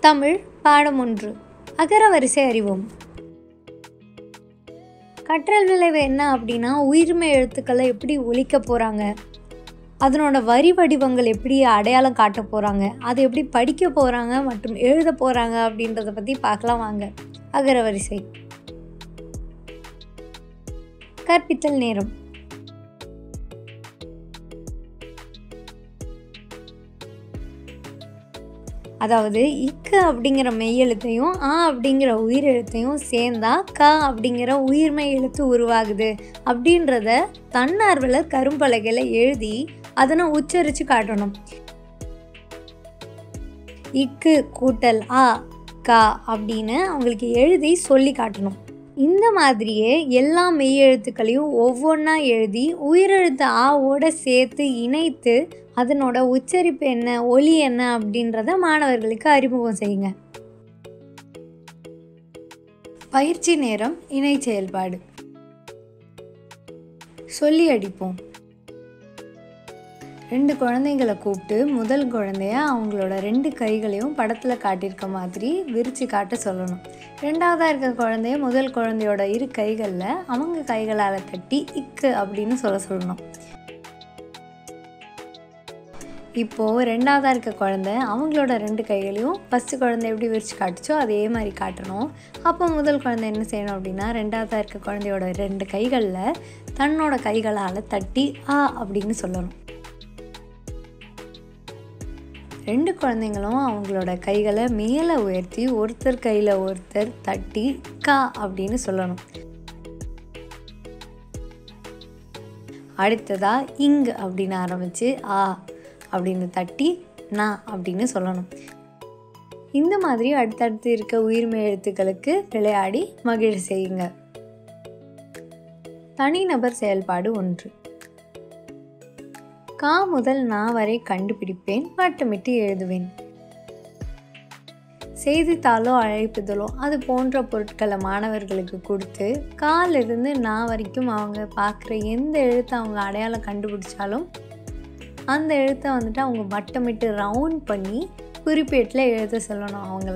தமிழ் பாடம் ஒன்று அகர வரிசை அறிவோம் கற்றல் விளைவு என்ன அப்படின்னா உயிர்மை எழுத்துக்களை எப்படி ஒழிக்க போகிறாங்க அதனோட வரி வடிவங்கள் எப்படி அடையாளம் காட்ட போகிறாங்க அதை எப்படி படிக்க போகிறாங்க மற்றும் எழுத போகிறாங்க அப்படின்றத பற்றி பார்க்கலாம் வாங்க அகர வரிசை கற்பித்தல் நேரம் அதாவது இக்கு அப்படிங்கிற மெய்யெழுத்தையும் ஆ அப்படிங்கிற உயிரெழுத்தையும் சேர்ந்தா க அப்படிங்கிற உயிர்மெய் எழுத்து உருவாகுது அப்படின்றத தன்னார்வலர் கரும்பலகையில் எழுதி அதனை உச்சரித்து காட்டணும் இக்கு கூட்டல் ஆ கா அப்படின்னு அவங்களுக்கு எழுதி சொல்லி காட்டணும் இந்த மாதிரியே எல்லா மெய்யெழுத்துக்களையும் ஒவ்வொன்றா எழுதி உயிரெழுத்து ஆவோட சேர்த்து இணைத்து அதனோட உச்சரிப்பு என்ன ஒலி என்ன அப்படின்றத மாணவர்களுக்கு அறிமுகம் செய்யுங்க பயிற்சி நேரம் இணை செயல்பாடு சொல்லி அடிப்போம் ரெண்டு குழந்தைங்களை கூப்பிட்டு முதல் குழந்தைய அவங்களோட ரெண்டு கைகளையும் படத்தில் காட்டியிருக்க மாதிரி விரித்து காட்ட சொல்லணும் ரெண்டாவதாக இருக்க குழந்தைய முதல் குழந்தையோட இரு கைகளில் அவங்க கைகளால் தட்டி இக்கு அப்படின்னு சொல்ல சொல்லணும் இப்போது ரெண்டாவதாக இருக்க குழந்தை அவங்களோட ரெண்டு கைகளையும் ஃபஸ்ட்டு குழந்தை எப்படி விரித்து காட்டுச்சோ அதே மாதிரி காட்டணும் அப்போ முதல் குழந்தை என்ன செய்யணும் அப்படின்னா ரெண்டாவதாக இருக்க குழந்தையோட ரெண்டு கைகளில் தன்னோட கைகளால் தட்டி ஆ அப்படின்னு சொல்லணும் ரெண்டு குழந்தைங்களும் அவங்களோட கைகளை மேலே உயர்த்தி ஒருத்தர் கையில் ஒருத்தர் தட்டி கா அப்படின்னு சொல்லணும் அடுத்ததா இங் அப்படின்னு ஆரம்பித்து ஆ அப்படின்னு தட்டி நா அப்படின்னு சொல்லணும் இந்த மாதிரி அடுத்தடுத்து இருக்க உயிர்மை எழுத்துக்களுக்கு விளையாடி மகிழ செய்யுங்க தனிநபர் செயல்பாடு ஒன்று கா முதல் நா வரை கண்டுபிடிப்பேன் வட்டமிட்டு எழுதுவேன் செய்தித்தாளோ அழைப்புதலோ அது போன்ற பொருட்களை மாணவர்களுக்கு கொடுத்து காலிருந்து நா வரைக்கும் அவங்க பார்க்குற எந்த எழுத்தை அவங்க அடையாளம் கண்டுபிடிச்சாலும் அந்த எழுத்தை வந்துட்டு அவங்க வட்டமிட்டு ரவுண்ட் பண்ணி குறிப்பேட்டில் எழுத சொல்லணும் அவங்கள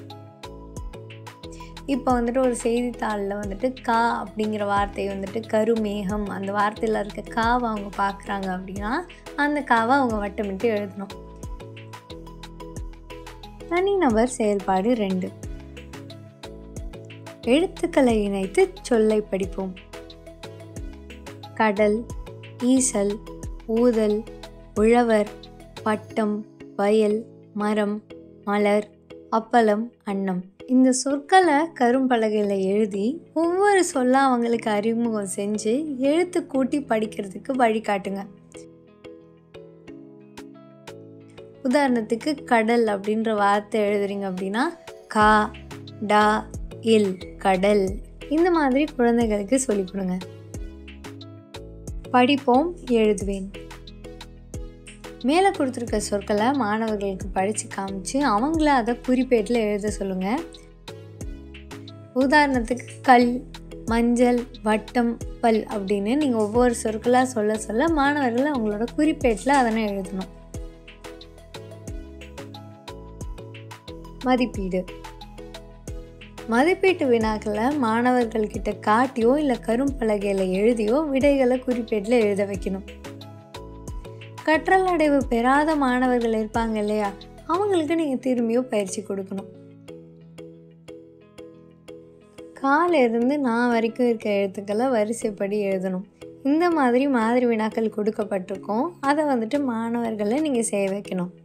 இப்போ வந்துட்டு ஒரு செய்தித்தாளில் வந்துட்டு கா அப்படிங்கிற வார்த்தையை வந்துட்டு கருமேகம் அந்த வார்த்தையில் இருக்க காவை அவங்க பார்க்குறாங்க அப்படின்னா அந்த காவை அவங்க வட்டமிட்டு எழுதணும் தனிநபர் செயல்பாடு ரெண்டு எழுத்துக்களை இணைத்து சொல்லை படிப்போம் கடல் ஈசல் ஊதல் உழவர் பட்டம் வயல் மரம் மலர் அப்பளம் அன்னம் இந்த சொற்களை கரும்பலகையில் எழுதி ஒவ்வொரு சொல்ல அவங்களுக்கு அறிமுகம் செஞ்சு எழுத்து கூட்டி படிக்கிறதுக்கு வழிகாட்டுங்க உதாரணத்துக்கு கடல் அப்படின்ற வார்த்தை எழுதுறீங்க அப்படின்னா கா டா இல் கடல் இந்த மாதிரி குழந்தைகளுக்கு சொல்லிக் கொடுங்க படிப்போம் எழுதுவேன் மேலே கொடுத்துருக்க சொற்களை மாணவர்களுக்கு படித்து காமிச்சு அவங்கள அதை குறிப்பேட்டில் எழுத சொல்லுங்கள் உதாரணத்துக்கு கல் மஞ்சள் வட்டம் பல் அப்படின்னு நீங்கள் ஒவ்வொரு சொற்களாக சொல்ல சொல்ல மாணவர்கள் அவங்களோட குறிப்பேட்டில் அதனை எழுதணும் மதிப்பீடு மதிப்பீட்டு வினாக்களை மாணவர்கள்கிட்ட காட்டியோ இல்லை கரும்பலகையில் எழுதியோ விடைகளை குறிப்பேட்டில் எழுத வைக்கணும் கற்றல் அடைவு பெறாத மாணவர்கள் இருப்பாங்க இல்லையா அவங்களுக்கு நீங்கள் திரும்பியும் பயிற்சி கொடுக்கணும் காலிலிருந்து நான் வரைக்கும் இருக்க எழுத்துக்களை வரிசைப்படி எழுதணும் இந்த மாதிரி மாதிரி வினாக்கள் கொடுக்கப்பட்டிருக்கோம் அதை வந்துட்டு மாணவர்களை நீங்கள் செய்ய வைக்கணும்